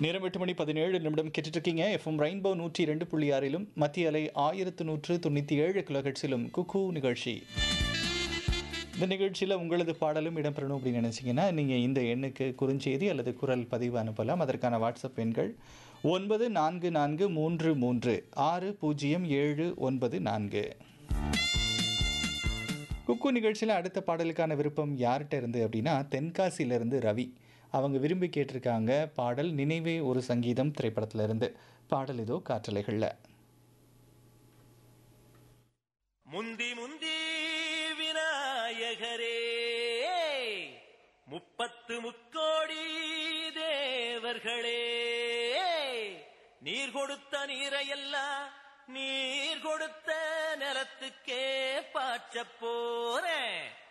நேரம் எட்டு மணி பதினேழு நிமிடம் கேட்டுட்டு இருக்கீங்க எஃப்எம் ரெயின்போ நூற்றி ரெண்டு புள்ளி ஆறிலும் மத்திய அலை ஆயிரத்து நூற்று தொண்ணூற்றி ஏழு கிலோஹெட்ஸிலும் குக்கு நிகழ்ச்சி இந்த நிகழ்ச்சியில் உங்களது பாடலும் இடம்பெறணும் அப்படின்னு நினச்சிங்கன்னா நீங்கள் இந்த எண்ணுக்கு குறுஞ்செய்தி அல்லது குரல் பதிவு அனுப்பலாம் அதற்கான வாட்ஸ்அப் எண்கள் ஒன்பது நான்கு நான்கு மூன்று மூன்று ஆறு பூஜ்ஜியம் ஏழு ஒன்பது நான்கு குக்கு நிகழ்ச்சியில் அடுத்த பாடலுக்கான விருப்பம் யார்கிட்ட இருந்து அப்படின்னா தென்காசியிலிருந்து ரவி அவங்க விரும்பி கேட்டிருக்காங்க பாடல் நினைவே ஒரு சங்கீதம் திரைப்படத்துல இருந்து பாடல் இதோ காற்றலைகளில் முந்தி முந்தி விநாயகரே முப்பத்து முக்கோடி தேவர்களே நீர் கொடுத்த நீரையெல்லாம் நீர் கொடுத்த நிலத்துக்கே பாய்ச்சப் போறேன்